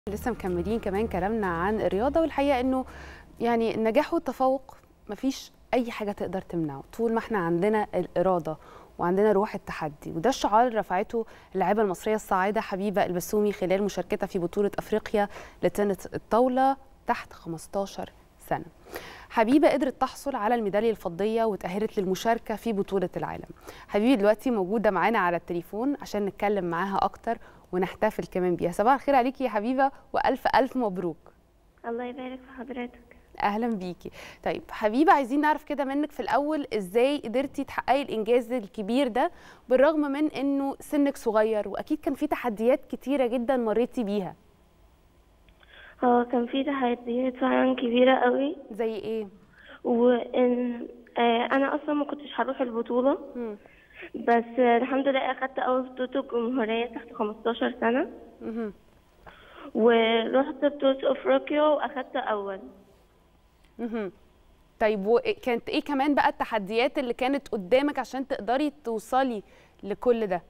لسه مكملين كمان كلامنا عن الرياضة والحقيقة انه يعني النجاح والتفوق مفيش اي حاجة تقدر تمنعه طول ما احنا عندنا الإرادة وعندنا روح التحدي وده الشعار رفعته اللاعبة المصرية الصاعدة حبيبة البسومي خلال مشاركتها في بطولة أفريقيا لتنس الطاولة تحت 15 سنة حبيبة قدرت تحصل على الميدالية الفضية وتأهلت للمشاركة في بطولة العالم حبيبي دلوقتي موجودة معانا على التليفون عشان نتكلم معاها أكتر ونحتفل كمان بيها صباح الخير عليكي يا حبيبة وألف ألف مبروك الله يبارك في حضرتك اهلا بيكي طيب حبيبه عايزين نعرف كده منك في الاول ازاي قدرتي تحققي الانجاز الكبير ده بالرغم من انه سنك صغير واكيد كان في تحديات كتيره جدا مريتي بيها هو كان في تحديات فعلا كبيرة قوي زي ايه وإن آه أنا أصلا ما كنتش هروح البطولة مم. بس آه الحمد لله أخدت أول بطولة الجمهورية تحت 15 سنة مهم. ورحت بطولة أفريقيا وأخدت أول مهم. طيب وكانت ايه كمان بقى التحديات اللي كانت قدامك عشان تقدري توصلي لكل ده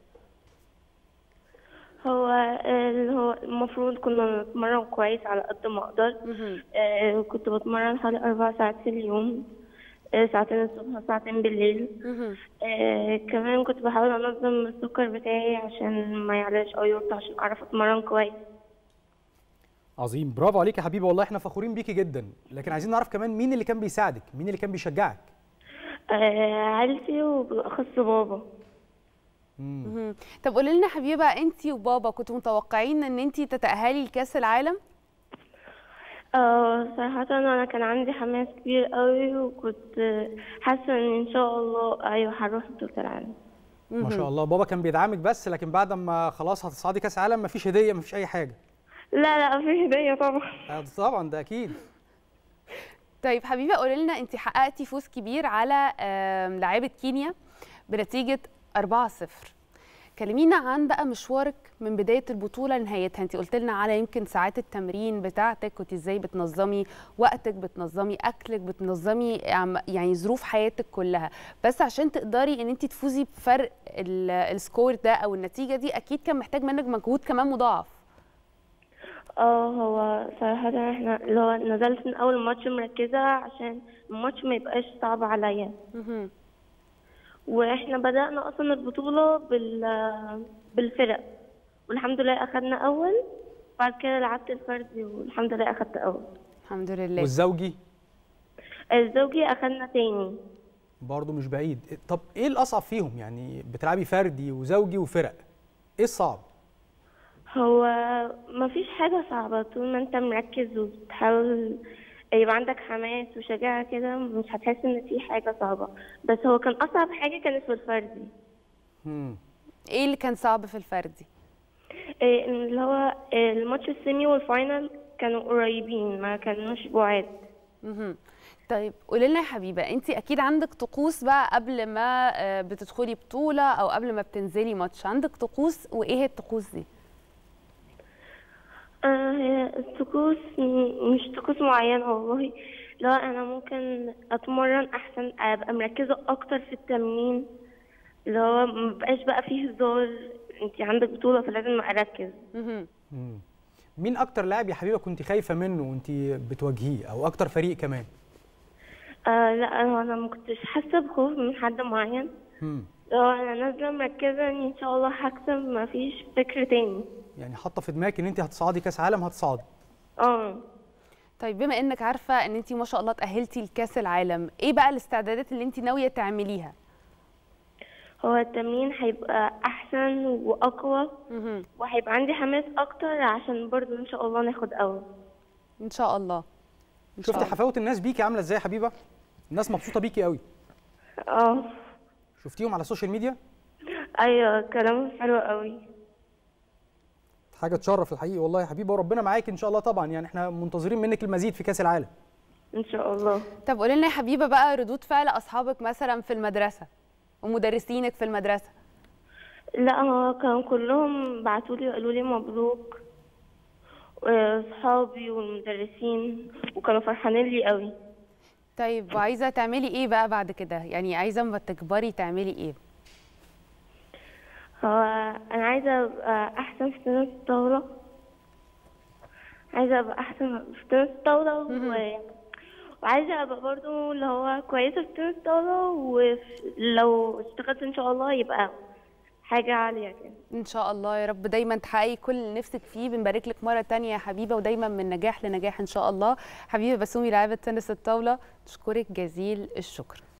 هو آه، اللي هو المفروض كنا نتمرن كويس على قد ما أقدر مهم. آه كنت بتمرن حوالي أربع ساعات في اليوم آه ساعتين الصبح وساعتين بالليل مهم. آه كمان كنت بحاول انظم السكر بتاعي عشان ما يعلاش او يوطى عشان اعرف اتمرن كويس عظيم برافو عليك يا حبيبي والله احنا فخورين بيكي جدا لكن عايزين نعرف كمان مين اللي كان بيساعدك مين اللي كان بيشجعك آه عيلتي وبالاخص بابا مم. مهم. طب قولي لنا حبيبه انت وبابا كنتوا متوقعين ان انت تتاهلي لكاس العالم آه صراحة انا كان عندي حماس كبير قوي وكنت آه، حاسة ان ان شاء الله ايوه هروح بطولة العالم ما شاء الله بابا كان بيدعمك بس لكن بعد ما خلاص هتصعدي كاس عالم مفيش هديه مفيش اي حاجه لا لا في هدية طبعا آه، طبعا ده اكيد طيب حبيبه قولي لنا انت حققتي فوز كبير على آم، لاعيبه كينيا بنتيجه 4-0 كلمينا عن بقى مشوارك من بدايه البطوله لنهايتها انت قلت لنا على يمكن ساعات التمرين بتاعتك كنت ازاي بتنظمي وقتك بتنظمي اكلك بتنظمي عم- يعني ظروف حياتك كلها بس عشان تقدري ان انت تفوزي بفرق ال- السكور ده او النتيجه دي اكيد كان محتاج منك مجهود كمان مضاعف اه هو صراحة احنا اللي هو نزلت من اول ماتش مركزة عشان الماتش ما يبقاش صعب عليا مهم. واحنا بدأنا اصلا البطولة بال بالفرق والحمد لله اخدنا اول بعد كده لعبت الفردي والحمد لله اخدت اول الحمد لله والزوجي الزوجي اخدنا تاني برضه مش بعيد طب ايه الاصعب فيهم يعني بتلعبي فردي وزوجي وفرق ايه الصعب هو مفيش حاجة صعبة طول ما انت مركز وبتحاول يبقى عندك حماس وشجاعة كده مش هتحس ان في حاجة صعبة بس هو كان اصعب حاجة كانت في الفردي مم. ايه اللي كان صعب في الفردي إيه، اللي هو إيه، الماتش السيمي والفاينل كانوا قريبين ما كانوش بعاد مهم. طيب قولي لنا يا حبيبه انت اكيد عندك طقوس بقى قبل ما آه، بتدخلي بطوله او قبل ما بتنزلي ماتش عندك طقوس وايه هي الطقوس دي آه، هي الطقوس م- مش طقوس معينة والله لا أنا ممكن أتمرن أحسن أبقى مركزة أكتر في التمرين اللي هو مبقاش بقى فيه هزار انت عندك بطولة فلازم أركز مهم. مم. مين اكتر لاعب يا حبيبه كنت خايفه منه وانت بتواجهيه او اكتر فريق كمان آه لا أنا أنا ما كنتش حاسة بخوف من حد معين مم. لو أنا نازلة مركزة إن إن شاء الله هكسب مفيش فكر تاني يعني حاطه في دماغك ان انت هتصعدي كاس عالم هتصعدي اه طيب بما انك عارفه ان انت ما شاء الله تاهلتي لكاس العالم ايه بقى الاستعدادات اللي انت ناويه تعمليها هو التمرين هيبقى أحسن وأقوى مهم. وهيبقى عندي حماس أكتر عشان برضو إن شاء الله ناخد أول ان شاء الله إن شاء شفتي الله. حفاوه الناس بيكي عامله ازاي يا حبيبه الناس مبسوطه بيكي قوي اه شفتيهم على السوشيال ميديا أيوة كلام حلو قوي حاجه تشرف الحقيقه والله يا حبيبه وربنا معاك ان شاء الله طبعا يعني احنا منتظرين منك المزيد في كاس العالم إن شاء الله طب قولي لنا يا حبيبه بقى ردود فعل اصحابك مثلا في المدرسه ومدرسينك في المدرسه لا هو كانوا كلهم بعتولي وقالوا لي مبروك صحابي والمدرسين وكانوا فرحانين لي قوي طيب وعايزه تعملي ايه بقى بعد كده يعني عايزه اما تكبري تعملي ايه هو انا عايزه ابقى احسن في تنس الطاوله عايزة ابقى احسن في تنس الطاولة و... وعايزة ابقى برضو اللي هو كويسة في تنس الطاولة ولو اشتغلت ان شاء الله يبقى حاجة عالية كده ان شاء الله يا رب دايما تحققي كل اللي نفسك فيه بنبارك لك مره تانية يا حبيبه ودايما من نجاح لنجاح ان شاء الله حبيبه بسومي لاعبه تنس الطاوله نشكرك جزيل الشكر